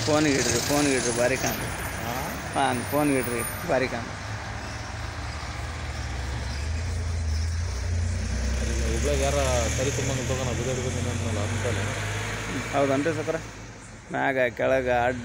ಫೋನಿಗೆ ಇಡ್ರಿ ಫೋನಿಗೆ ಇಡ್ರಿ ಭಾರಿ ಕಾಣ ಹಾಂ ಫೋನ್ಗೆ ಇಡ್ರಿ ಭಾರಿ ಕಾಣ ಹುಬ್ಳ್ಯಾಗ ಯಾರ ಕರಿ ತುಂಬ ತಗೋಣ ಬಿದೋಡಿ ಬಂದಿನ ಅಂತಲ್ಲ ಹೌದನ್ರಿ ಸಕ್ರ ಮ್ಯಾಗ ಕೆಳಗ ಅಡ್ಡ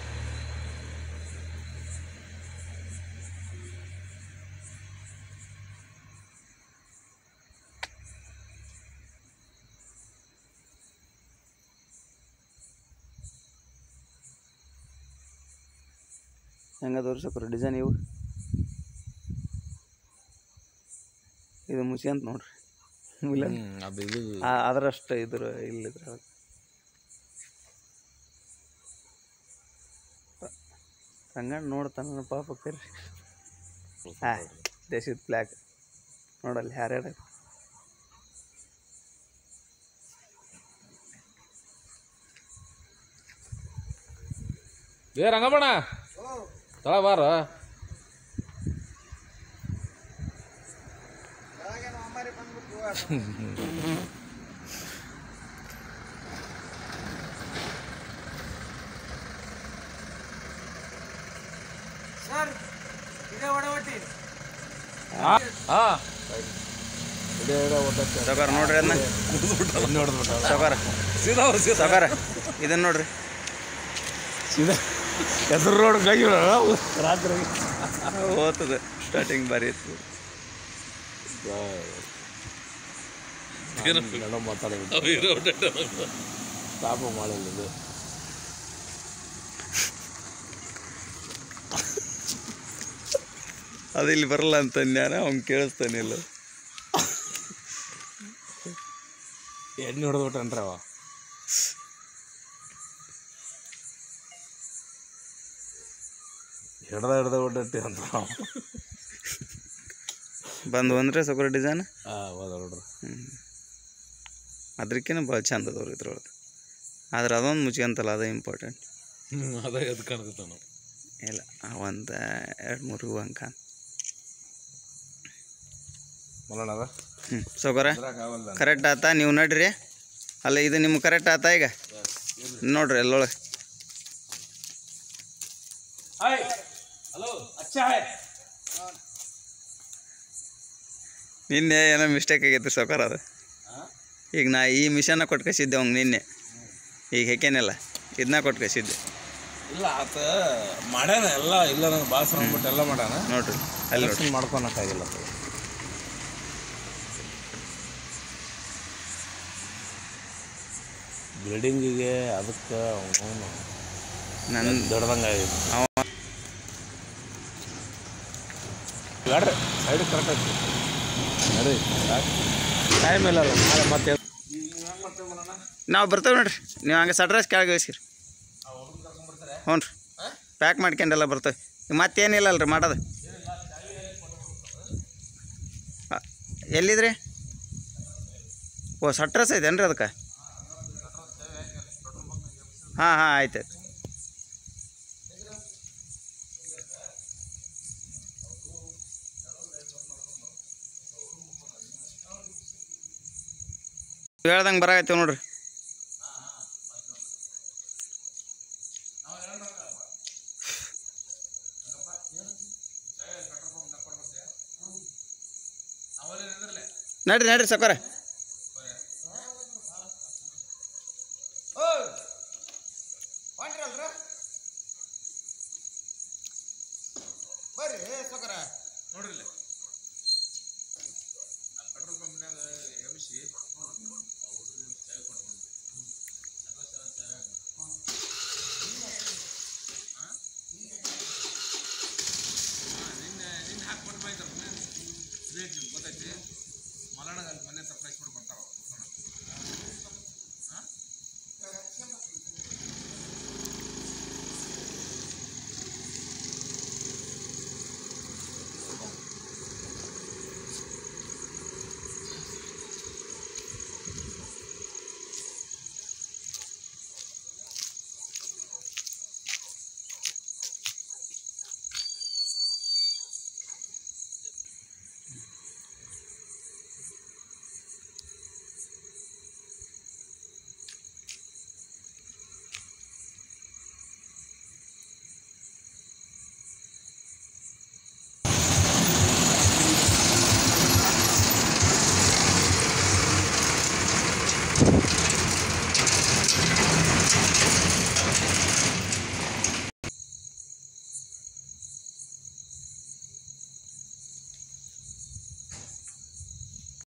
ಹೆಂಗದವ್ರಿ ಸಕ್ರ ಡಿಸೈನ್ ಇವು ಇದು ಮುಚ್ಕೊಂತ ನೋಡ್ರಿ ಇಲ್ಲ ಅದು ಇದು ಆ- ಅದರಷ್ಟು ಇದ್ರ ಇಲ್ಲಿದ್ರ ರಂಗಣ್ಣ ನೋಡ್ತಾನ ಪಾಪ ಕರಿ ಹಾಂ ದೇಶದ ಫ್ಲ್ಯಾಗ್ ನೋಡಲ್ಲಿ ಯಾರ್ಯಾರ ಏ ರಂಗಪ್ಪಣ ತಳ ಬಾರ ಹಾ ಇದೇ ಇದೇ ಒದ್ದಕ್ಕೆ ಸೌಕಾರ ನೋಡ್ರಿ ಅದನ್ನ ನೋಡಿದ್ಬಿಟ್ಟ ಸೌಕಾರ ಸೀದಾ ಅವ್ರು ಸೀದಾ ಸೌಕಾರ ಇದನ್ನ ನೋಡ್ರಿ ಸೀದಾ ಹೆಸರು ರೋಡ್ ಗಾಗಿ ರಾತ್ರಿ ಓದ್ತದೆ ಸ್ಟಾರ್ಟಿಂಗ್ ಬಾರಿ ಇತ್ತು ಏನೋ ಮಾತಾಡೋದು ಪಾಪ ಮಾಡಿಲ್ಲ ಇದು ಅದು ಇಲ್ಲಿ ಬರಲ್ಲ ಅಂತ ನಾನು ಅವ್ನು ಕೇಳಿಸ್ತಾನಿಲ್ಲ ಎಣ್ಣೆ ಹೊಡೆದ್ಬಿಟ್ಟನ್ರಿ ಅವ ಹಿಡ್ದ ಹಿಡ್ದ ಬಿಟ್ಟೈತಿ ಅಂತ ಬಂದು ಅಂದ್ರೆ ಸೌಕರ್ಯ ಡಿಸೈನ್ ಹಾಂ ಹೋದ ನೋಡ್ರಿ ಅದಕ್ಕಿಂತ ಭಾಳ ಚಂದ ಅದಾವ್ರಿ ಇದ್ರೊಳಗೆ ಆದ್ರೆ ಅದೊಂದು ಮುಚ್ಕೊಂತಲ್ಲ ಅದು ಇಂಪಾರ್ಟೆಂಟ್ ಹ್ಞೂ ಅದ ಎದ್ದು ಕಾಣ್ತೈತೆ ನಾವು ಇಲ್ಲ ಒಂದು ಎರಡು ಮೂರು ಹೂವು ಹಂಗೆ ಮಲಣ ಅದ ಹ್ಞೂ ಸೌಕರ ಆಗಲ್ಲ ಕರೆಕ್ಟ್ ಆತಾ ನೀವು ನಡ್ರಿ ಅಲ್ಲ ಇದು ನಿಮ್ಗೆ ಕರೆಕ್ಟ್ ಆತಾ ಈಗ ನೋಡ್ರಿ ಅಲ್ಲೊಳಗೆ ಹಾಯ್ ಹಲೋ ಅಚ್ಚಾ ಹಾಯ್ ನಿನ್ನೆ ಏನೋ ಮಿಸ್ಟೇಕ್ ಆಗೈತೆ ಸೌಕರ ಅದು ಈಗ ನಾ ಈ ಮಿಷನ್ನ ಕೊಟ್ಟು ಕಳಿಸಿದ್ದೆ ಅವ್ನಿಗೆ ನಿನ್ನೆ ಈಗ ಹೇಕೇನಿಲ್ಲ ಇದನ್ನ ಕೊಟ್ಟು ಕಳಿಸಿದ್ದೆ ಇಲ್ಲ ಆತ ಮಾಡ್ಯಾನ ಎಲ್ಲ ಇಲ್ಲ ನನಗೆ ಭಾಳ ಶ್ರಮ ಬಿಟ್ಟು ಎಲ್ಲ ಮಾಡ್ಯಾನ ನೋಡ್ರಿ ಅಲ್ಲಿ ನೋಡ್ರಿ ಎಲೆಕ್ಷನ್ ಮಾಡ್ಕೊಳಕ್ಕಾಗಿಲ್ಲ ಅದು ಬಿಲ್ಡಿಂಗಿಗೆ ಅದಕ್ಕೆ ಅವನು ನನ್ನ ದೊಡ್ಡದಂಗೆ ಆಗಿದೆ ಅವ ಗಾಡ್ರಿ ಸೈಡ್ ಕರೆಕ್ಟ್ ಐತಿ ನಡಿ ಟೈಮ್ ಇಲ್ಲ ನಾಳೆ ಮತ್ತೆ ನಾವು ಬರ್ತೇವೆ ನೋಡ್ರಿ ನೀವು ಹಂಗೆ ಸಡ್ರೆಸ್ ಕೆಳಗೆ ಇಳಿಸ್ರಿ ಹ್ಞೂ ರೀ ಪ್ಯಾಕ್ ಮಾಡ್ಕೊಂಡೆಲ್ಲ ಬರ್ತೇವೆ ಮತ್ತೇನಿಲ್ಲ ಅಲ್ರಿ ಮಾಡೋದು ಆ, ಎಲ್ಲಿದ್ರಿ ಓ ಸಟ್ರಸ್ ಐತೇನ್ರಿ ಅದಕ್ಕೆ ಹಾಂ ಹಾಂ ಆಯ್ತು ಆಯ್ತು ಹೇಳ್ದಂಗೆ ಬರಾಕತ್ತೀವಿ ನೋಡ್ರಿ ನಡ್ರಿ ನಡ್ರಿ ಸಕೋರ